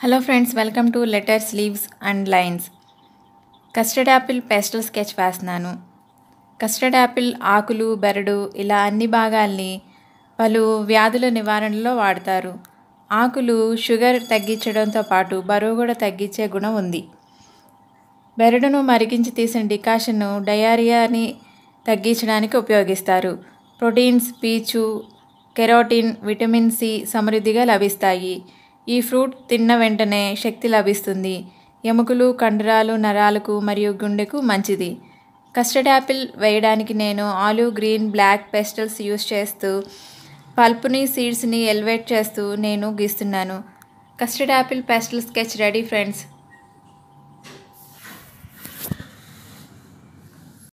hello friends welcome to letters leaves and lines custard apple pastel sketch వేస్తున్నాను custard apple ఆకులు బెరడు ఇలా అన్ని భాగాల్ని పలు వ్యాధుల నివారణలో వాడతారు ఆకులు షుగర్ తగ్గించడంతో పాటు బరువు కూడా తగ్గించే గుణం ఉంది బెరడును మరిగించి తీసిన డికాషన్ను డయారియాని తగ్గించడానికి ఉపయోగిస్తారు ప్రోటీన్స్ పీచు కెరోటిన్ విటమిన్ సి సమృద్ధిగా లభిస్తాయి ఈ ఫ్రూట్ తిన్న వెంటనే శక్తి లభిస్తుంది ఎముకలు కండరాలు నరాలకు మరియు గుండెకు మంచిది కస్టర్డ్ యాపిల్ వేయడానికి నేను olive green black pastels use చేస్తూ పల్పుని సీడ్స్ని ఎలివేట్ చేస్తూ నేను గీస్తున్నాను custard apple pastel sketch ready friends